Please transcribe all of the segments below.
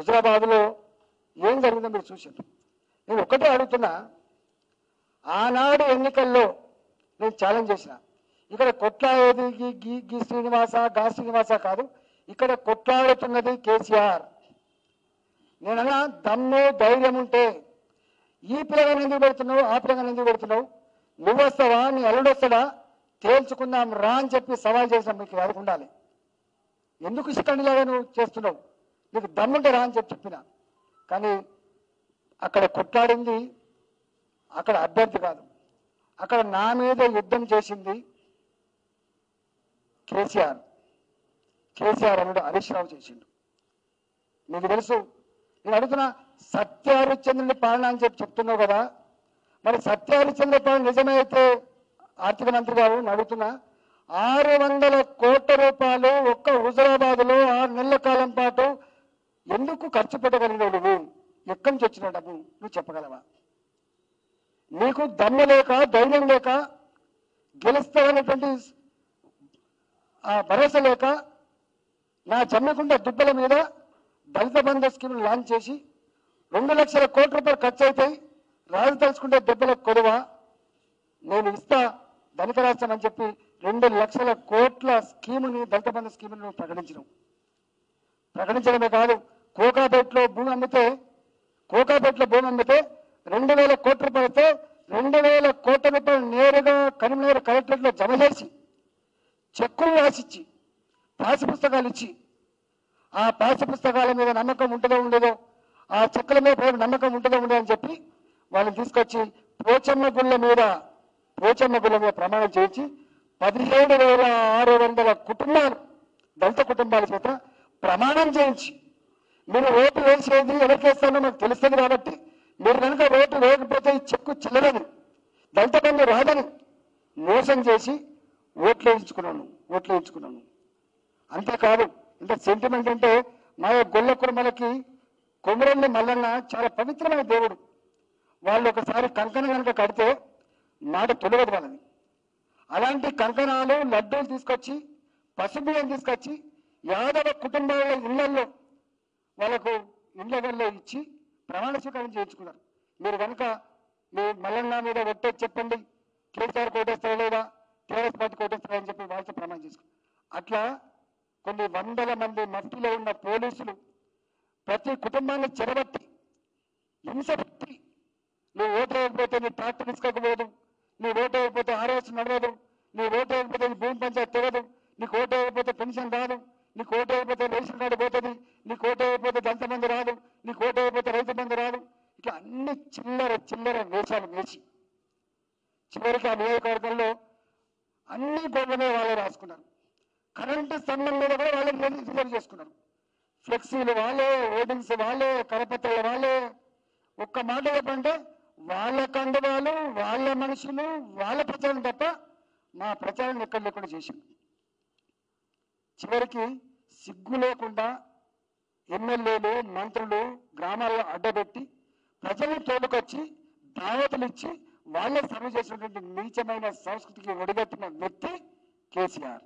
హుజరాబాద్లో ఏం జరిగిందో మీరు చూశారు నేను ఒకటే అడుగుతున్నా ఆనాడు ఎన్నికల్లో నేను ఛాలెంజ్ చేసిన ఇక్కడ కొట్లాడేది గీ గీ గీ శ్రీనివాస గా శ్రీనివాస కాదు ఇక్కడ కొట్లాడుతున్నది కేసీఆర్ నేనన్నా దమ్ము ధైర్యం ఉంటే ఈ పిల్లగాని ఎందుకు పెడుతున్నావు ఆ పిల్లగాని ఎందుకు పెడుతున్నావు నువ్వు వస్తావా నీ అల్లుడు వస్తాడా తేల్చుకుందాం రా అని చెప్పి సవాల్ చేసిన మీకు అది ఉండాలి ఎందుకు ఇష్టండిలాగా నువ్వు చేస్తున్నావు నీకు దమ్ముంటే రా అని చెప్పి చెప్పిన కానీ అక్కడ కొట్లాడింది అక్కడ అభ్యర్థి కాదు అక్కడ నా మీద యుద్ధం చేసింది కేసీఆర్ కేసీఆర్ అన్నాడు హరీష్ రావు చేసిండు నీకు తెలుసు నేను అడుగుతున్నా సత్యహరిశ్చంద్రుని పాలన అని చెప్పి చెప్తున్నావు కదా మరి సత్యహరిశ్చంద్ర పాలన నిజమైతే ఆర్థిక మంత్రి గారు నేను అడుగుతున్నా ఆరు వందల కోట్ల రూపాయలు ఒక్క హుజరాబాద్లో ఆరు నెలల కాలం పాటు ఎందుకు ఖర్చు పెట్టగలిగినావు నువ్వు ఎక్కడి నుంచి వచ్చిన డబ్బు నువ్వు చెప్పగలవా నీకు దమ్ము లేక ధైర్యం లేక గెలుస్తావనేటువంటి ఆ భరోసా లేక నా జమ్మికుంట దుబ్బల మీద దళిత బంధు స్కీమ్ లాంచ్ చేసి రెండు లక్షల కోట్ల రూపాయలు ఖర్చు అవుతాయి రాజు తలుచుకుంటే దెబ్బలకు కొడవ నేను ఇస్తా ధనిక రాష్ట్రం అని చెప్పి రెండు లక్షల కోట్ల స్కీముని దళిత బంధు స్కీమును ప్రకటించడం ప్రకటించడమే కాదు కోకాపేటలో భూమి అమ్మితే కోకాపేటలో భూమి అమ్మితే రెండు వేల కోట్ల రూపాయలతో రెండు వేల కోట్ల రూపాయలు నేరుగా కరీంనగర్ కలెక్టరేట్లో జమ చేసి చెక్కులు రాసిచ్చి పాసి పుస్తకాలు ఇచ్చి ఆ పాఠ్య పుస్తకాల మీద నమ్మకం ఉంటుందో ఉండదో ఆ చెక్కల మీద ప్రజలకు నమ్మకం ఉంటుందో ఉండదో అని చెప్పి వాళ్ళని తీసుకొచ్చి పోచమ్మ గుళ్ళ మీద పోచమ్మ గుళ్ళ మీద ప్రమాణం చేయించి పదిహేడు వేల ఆరు వందల కుటుంబాలు దళిత కుటుంబాల చేత ప్రమాణం చేయించి మీరు ఓటు వేసేది ఎవరికి వేస్తానో మాకు తెలుస్తుంది కాబట్టి మీరు కనుక ఓటు వేయకపోతే ఈ చెక్కు చెల్లదని దళిత బంధు రాదని మోసం చేసి ఓట్లు వేయించుకున్నాను ఓట్లు వేయించుకున్నాను అంతేకాదు ఇంత సెంటిమెంట్ అంటే మా గొల్ల కుర్మలకి కొమరల్లి మల్లన్న చాలా పవిత్రమైన దేవుడు వాళ్ళు ఒకసారి కంకణ కనుక కడితే మాట తొలగదు వాళ్ళని అలాంటి కంకణాలు లడ్డూలు తీసుకొచ్చి పసుబియ్యం తీసుకొచ్చి యాదవ కుటుంబాల ఇళ్లలో వాళ్ళకు ఇళ్లలో ఇచ్చి ప్రమాణ స్వీకారం చేయించుకున్నారు మీరు కనుక మీ మల్లన్న మీద ఒట్టేసి చెప్పండి కేసీఆర్ కోటేస్తారా లేదా టీఆర్ఎస్ పార్టీ కోటేస్తారా అని చెప్పి వాళ్ళతో ప్రమాణం చేసుకున్నారు అట్లా కొన్ని వందల మంది మఫ్టీలో ఉన్న పోలీసులు ప్రతి కుటుంబాన్ని చెరబట్టి హింస పెట్టి నువ్వు ఓటు వేయకపోతే నీ ట్రాక్టర్ తీసుకోకపోదు నీ ఓటు వేయకపోతే ఆర్ఎస్ నడవదు నీ ఓటు వేయకపోతే నీ భూమి పంచాయతీ తెగదు నీకు ఓటు వేయకపోతే పెన్షన్ రాదు నీకు ఓటు వేయకపోతే రేషన్ కార్డు పోతుంది నీకు ఓటు వేయకపోతే దళిత బంధు రాదు నీకు ఓటు వేయకపోతే రైతు బంధు రాదు ఇట్లా అన్ని చిల్లర చిల్లర వేషాలు వేసి చివరికి ఆ నియోజకవర్గంలో అన్ని గోడలమే వాళ్ళే రాసుకున్నారు కరెంటు స్తంభం మీద కూడా వాళ్ళే రిజర్వ్ చేసుకున్నారు ఫ్లెక్సీలు వాళ్ళే ఓటింగ్స్ వాళ్ళే కరపత్రాలు వాళ్ళే ఒక్క మాట చెప్పంటే వాళ్ళ కండువాలు వాళ్ళ మనుషులు వాళ్ళ ప్రచారం తప్ప మా ప్రచారం ఎక్కడ లేకుండా చేసింది చివరికి సిగ్గు లేకుండా ఎమ్మెల్యేలు మంత్రులు గ్రామాల్లో అడ్డబెట్టి ప్రజల్ని తోలుకొచ్చి దావతులు ఇచ్చి వాళ్ళే సర్వ్ చేసినటువంటి నీచమైన సంస్కృతికి ఒడిగట్టిన వ్యక్తి కేసీఆర్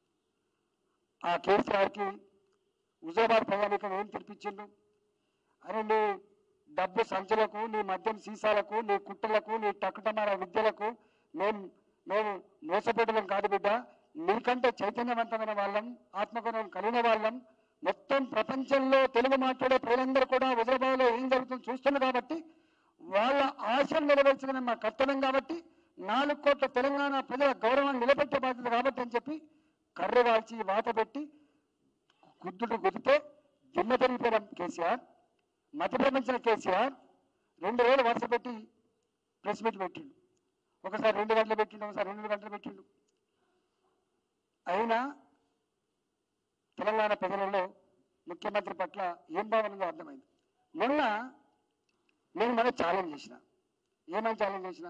ఆ కేసీఆర్కి హుజాబాద్ ప్రయాణికం ఏం తెరిపించిండు అని నీ డబ్బు సంచులకు నీ మద్యం సీసాలకు నీ కుట్టలకు నీ టక్కుటమార విద్యలకు మేము మేము మోసపోవడం కాదు బిడ్డ నీకంటే చైతన్యవంతమైన వాళ్ళం ఆత్మగౌరవం కలిగిన వాళ్ళం మొత్తం ప్రపంచంలో తెలుగు మాట్లాడే ప్రజలందరూ కూడా హుజరాబాద్లో ఏం జరుగుతుందో చూస్తున్నారు కాబట్టి వాళ్ళ ఆశలు నెరవేర్చడం మా కర్తవ్యం కాబట్టి నాలుగు కోట్ల తెలంగాణ ప్రజల గౌరవాన్ని నిలబెట్టే బాధ్యత కాబట్టి అని చెప్పి కర్ర వాల్చి వాత పెట్టి గుద్దుడు గుద్దితే దిమ్మ తిరిగిపోయిన కేసీఆర్ మతి భ్రమించిన కేసీఆర్ రెండు వేలు వరుస పెట్టి ప్రెస్ మీట్ పెట్టిండు ఒకసారి రెండు గంటలు పెట్టిండు ఒకసారి రెండు గంటలు పెట్టిండు అయినా తెలంగాణ ప్రజలలో ముఖ్యమంత్రి పట్ల ఏం భావన ఉందో అర్థమైంది మొన్న నేను మన ఛాలెంజ్ చేసిన ఏమని ఛాలెంజ్ చేసిన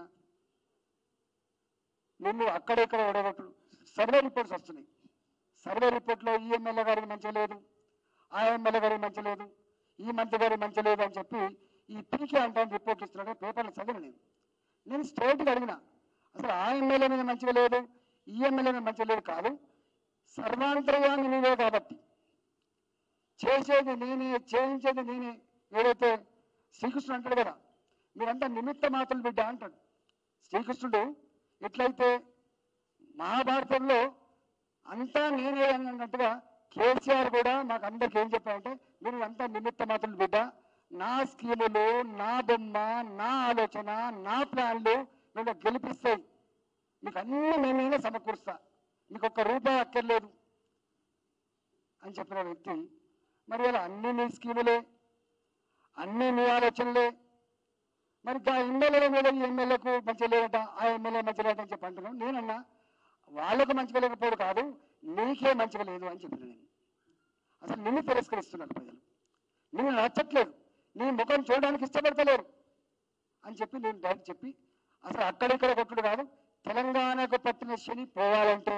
నిన్ను అక్కడెక్కడ ఓడగొట్టు సర్వే రిపోర్ట్స్ వస్తున్నాయి సర్వే రిపోర్ట్లో ఈ ఎమ్మెల్యే గారికి మంచి లేదు ఆ ఎమ్మెల్యే గారికి మంచి లేదు ఈ మంత్రి గారికి మంచి లేదు అని చెప్పి ఈ పీకే అంటే రిపోర్ట్ ఇస్తున్నాడు పేపర్లు చదివిన నేను నేను స్ట్రైట్గా అడిగిన అసలు ఆ ఎమ్మెల్యే మీద మంచిగా లేదు ఈ ఎమ్మెల్యే మీద మంచిగా లేదు కాదు సర్వాంతర్యామి నీవే కాబట్టి చేసేది నేనే చేయించేది నేనే ఏదైతే శ్రీకృష్ణుడు అంటాడు కదా మీరంతా నిమిత్త మాటలు బిడ్డ అంటాడు శ్రీకృష్ణుడు ఎట్లయితే మహాభారతంలో అంతా నేనే అన్నట్టుగా కేసీఆర్ కూడా మాకు అందరికి ఏం చెప్పారంటే మీరు అంతా నిమిత్త మాత్రం బిడ్డ నా స్కీములు నా బొమ్మ నా ఆలోచన నా ప్లాన్లు మేము గెలిపిస్తాయి మీకు అన్ని మేమేనే సమకూరుస్తా మీకు ఒక్క రూపాయి అక్కర్లేదు అని చెప్పిన వ్యక్తి మరి ఇలా అన్ని నీ స్కీములే అన్ని నీ ఆలోచనలే మరి ఆ ఎమ్మెల్యేల మీద ఈ ఎమ్మెల్యేకు మంచిగా లేదట ఆ ఎమ్మెల్యే మంచిగా లేదట అని చెప్పి అంటున్నాను నేనన్నా వాళ్ళకు మంచిగా లేకపోవడం కాదు నీకే మంచిగా లేదు అని చెప్పిన నేను అసలు నిన్ను తిరస్కరిస్తున్నారు ప్రజలు నిన్ను నచ్చట్లేదు నీ ముఖం చూడడానికి ఇష్టపడతలేరు అని చెప్పి నేను డైరెక్ట్ చెప్పి అసలు అక్కడిక్కడ కొట్టుడు కాదు తెలంగాణకు పట్టిన శని పోవాలంటే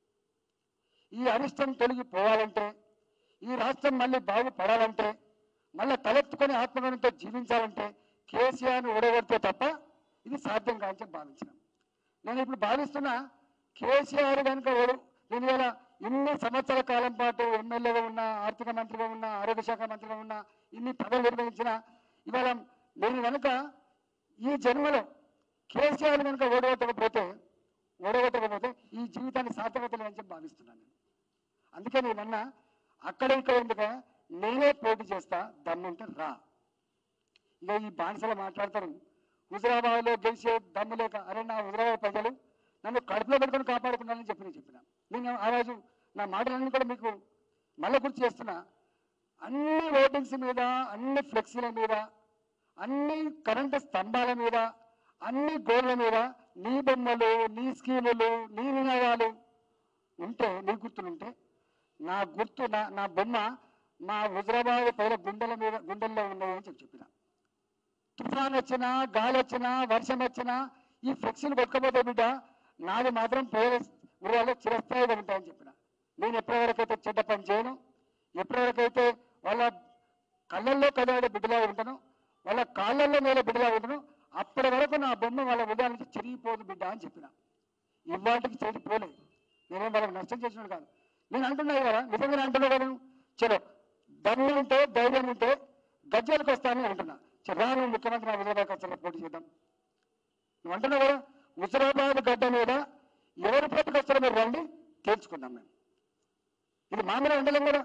ఈ అరిష్టం తొలగిపోవాలంటే ఈ రాష్ట్రం మళ్ళీ బాగుపడాలంటే మళ్ళీ తలెత్తుకొని ఆత్మగౌరవంతో జీవించాలంటే కేసీఆర్ను ఓడగొడితే తప్ప ఇది సాధ్యం కాదని చెప్పి భావించినాం నేను ఇప్పుడు భావిస్తున్నా కేసీఆర్ కనుక ఓడు నేను ఇలా ఇన్ని సంవత్సరాల కాలం పాటు ఎమ్మెల్యేగా ఉన్నా ఆర్థిక మంత్రిగా ఉన్నా ఆరోగ్య శాఖ మంత్రిగా ఉన్నా ఇన్ని పదవులు నిర్వహించిన ఇవాళ నేను కనుక ఈ జన్మలో కేసీఆర్ కనుక ఓడగొట్టకపోతే ఓడగొట్టకపోతే ఈ జీవితాన్ని సార్థకత లేదని చెప్పి భావిస్తున్నాను నేను అందుకే నేనన్నా అక్కడ ఇక్కడ ఎందుక నేనే పోటీ చేస్తా దమ్ముంటే రా ఇక ఈ బానిసలు మాట్లాడతారు హుజరాబాద్లో గెలిచే దమ్ము లేక అరే నా హుజరాబాద్ ప్రజలు నన్ను కడుపులో పెట్టుకొని కాపాడుకున్నానని చెప్పి నేను చెప్పిన నేను ఆ రోజు నా మాటలన్నీ కూడా మీకు మళ్ళీ గుర్తు చేస్తున్నా అన్ని ఓటింగ్స్ మీద అన్ని ఫ్లెక్సీల మీద అన్ని కరెంటు స్తంభాల మీద అన్ని గోళ్ల మీద నీ బొమ్మలు నీ స్కీములు నీ నినాదాలు ఉంటే నీ గుర్తులుంటే నా గుర్తు నా నా బొమ్మ మా హుజరాబాద్ ప్రజల గుండెల మీద గుండెల్లో ఉన్నాయి అని చెప్పి చెప్పిన తుఫాన్ వచ్చినా గాలి వచ్చినా వర్షం వచ్చినా ఈ ఫ్లెక్సీలు కొట్టుకపోతే బిడ్డ నాది మాత్రం పేద ఊళ్ళలో చిరస్థాయిగా ఉంటాయని చెప్పిన నేను ఎప్పటివరకైతే చెడ్డ పని చేయను ఎప్పటివరకైతే వాళ్ళ కళ్ళల్లో కదలాడే బిడ్డలా ఉంటాను వాళ్ళ కాళ్ళల్లో నేల బిడ్డలా ఉంటాను అప్పటి వరకు నా బొమ్మ వాళ్ళ ఉదయం నుంచి చిరిగిపోదు బిడ్డ అని చెప్పిన ఇవాటికి చెడిపోలేదు నేనేం వాళ్ళకి నష్టం చేసినాడు కాదు నేను అంటున్నా కదా నిజంగానే అంటున్నా కదా చలో దమ్ము ఉంటే ధైర్యం ఉంటే గజ్జలకు వస్తానని అంటున్నా చలో, రా నువ్వు ముఖ్యమంత్రి నా హుజరాబాద్ వచ్చి పోటీ చేద్దాం నువ్వు అంటున్నావు కదా హుజరాబాద్ గడ్డ మీద ఎవరు పోటీకి వస్తారో మీరు రండి తేల్చుకుందాం మేము ఇది మామూలు ఉండలేం కదా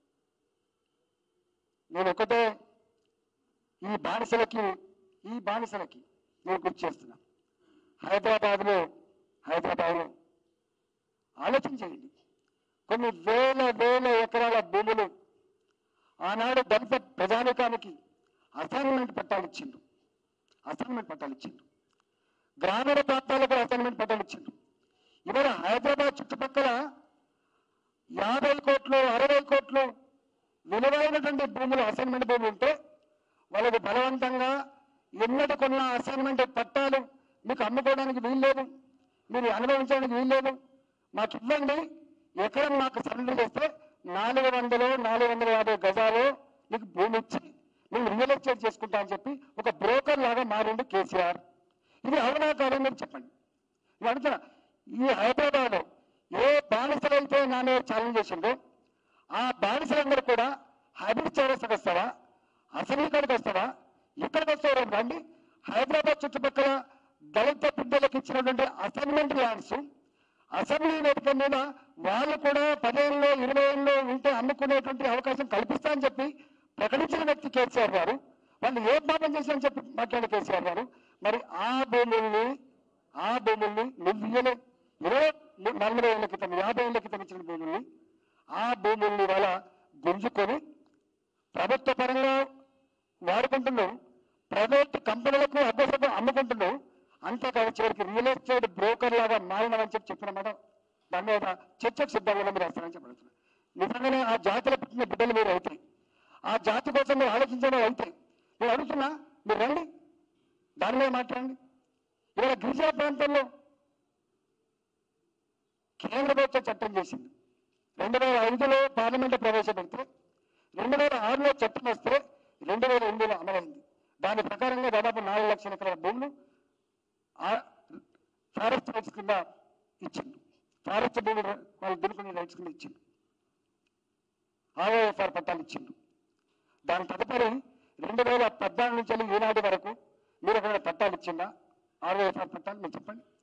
నేను ఒకటే ఈ బానిసలకి ఈ బానిసలకి నేను గుర్తు చేస్తున్నా హైదరాబాద్లో హైదరాబాద్లో ఆలోచన చేయండి కొన్ని వేల వేల ఎకరాల భూములు ఆనాడు దళిత ప్రజానికానికి అసైన్మెంట్ పట్టాలు ఇచ్చిండు అసైన్మెంట్ పట్టాలు ఇచ్చిండు గ్రామీణ ప్రాంతాలకు కూడా అసైన్మెంట్ పట్టాలు ఇచ్చిండు ఇవాళ హైదరాబాద్ చుట్టుపక్కల యాభై కోట్లు అరవై కోట్లు విలువైనటువంటి భూములు అసైన్మెంట్ భూములు ఉంటే వాళ్ళకు బలవంతంగా ఎన్నటి కొన్న అసైన్మెంట్ పట్టాలు మీకు అమ్ముకోవడానికి వీల్లేదు మీరు అనుభవించడానికి వీల్లేదు మాకు ఇవ్వండి ఎకరం మాకు సరెండర్ చేస్తే నాలుగు వందలు నాలుగు వందల యాభై గజాలు మీకు భూమి ఇచ్చి మేము రియల్ ఎస్టేట్ చేసుకుంటా అని చెప్పి ఒక బ్రోకర్ లాగా మారిండు కేసీఆర్ ఇది అవునా కాదని మీరు చెప్పండి నేను అడుగుతున్నా ఈ హైదరాబాద్ ఏ బానిసలైతే నా మీద ఛాలెంజ్ చేసిందో ఆ బానిసలందరూ కూడా హైబ్రిడ్ చౌరస్తాకి వస్తావా అసెంబ్లీ కాడికి వస్తావా ఎక్కడికి వస్తారో రండి హైదరాబాద్ చుట్టుపక్కల దళిత బిడ్డలకు ఇచ్చినటువంటి అసైన్మెంట్ ల్యాండ్స్ అసెంబ్లీ వేదిక మీద వాళ్ళు కూడా పదేళ్ళు ఇరవై ఏళ్ళు ఉంటే అమ్ముకునేటువంటి అవకాశం కల్పిస్తా అని చెప్పి ప్రకటించిన వ్యక్తి కేసీఆర్ గారు వాళ్ళు ఏ పాపం చేశారని చెప్పి మాట్లాడే కేసీఆర్ గారు మరి ఆ భూముల్ని ఆ భూముల్ని నువ్వు ఇయ్యలే ఇరవై ము- నలభై ఏళ్ల క్రితం యాభై ఏళ్ల క్రితం ఇచ్చిన భూముల్ని ఆ భూముల్ని వాళ్ళ గుంజుకొని ప్రభుత్వ పరంగా వాడుకుంటున్నావు ప్రైవేట్ కంపెనీలకు అభ్యర్థులకు అమ్ముకుంటున్నావు అంతేకాదు చివరికి రియల్ ఎస్టేట్ బ్రోకర్ లాగా మారినవని చెప్పి చెప్పిన మాట దాని మీద చర్చకు సిద్ధంగా మీరు వేస్తారని చెప్పడుతున్నా నిజంగానే ఆ జాతిలో పుట్టిన బిడ్డలు మీరు అయితే ఆ జాతి కోసం మీరు ఆలోచించడం అయితే నేను అడుగుతున్నా మీరు రండి దాని మీద మాట్లాడండి ఇవాళ గిరిజన ప్రాంతంలో కేంద్ర ప్రభుత్వం చట్టం చేసింది రెండు వేల ఐదులో పార్లమెంట్ ప్రవేశపెడితే రెండు వేల ఆరులో చట్టం వస్తే రెండు వేల ఎనిమిదిలో అమలైంది దాని ప్రకారంగా దాదాపు నాలుగు లక్షల ఎకరాల భూములు ఫారెస్ట్ రైట్స్ కింద ఇచ్చిండు ఫారెస్ట్ భూములు వాళ్ళు దున్నుకునే రైట్స్ కింద ఇచ్చిండు ఆర్ఓఎఫ్ఆర్ పట్టాలు ఇచ్చిండు దాని తదుపరి రెండు వేల పద్నాలుగు నుంచి వెళ్ళి ఈనాటి వరకు మీరు ఒక పట్టాలు ఇచ్చిందా ఆర్ఓఎఫ్ఆర్ పట్టాలు మీరు చెప్పండి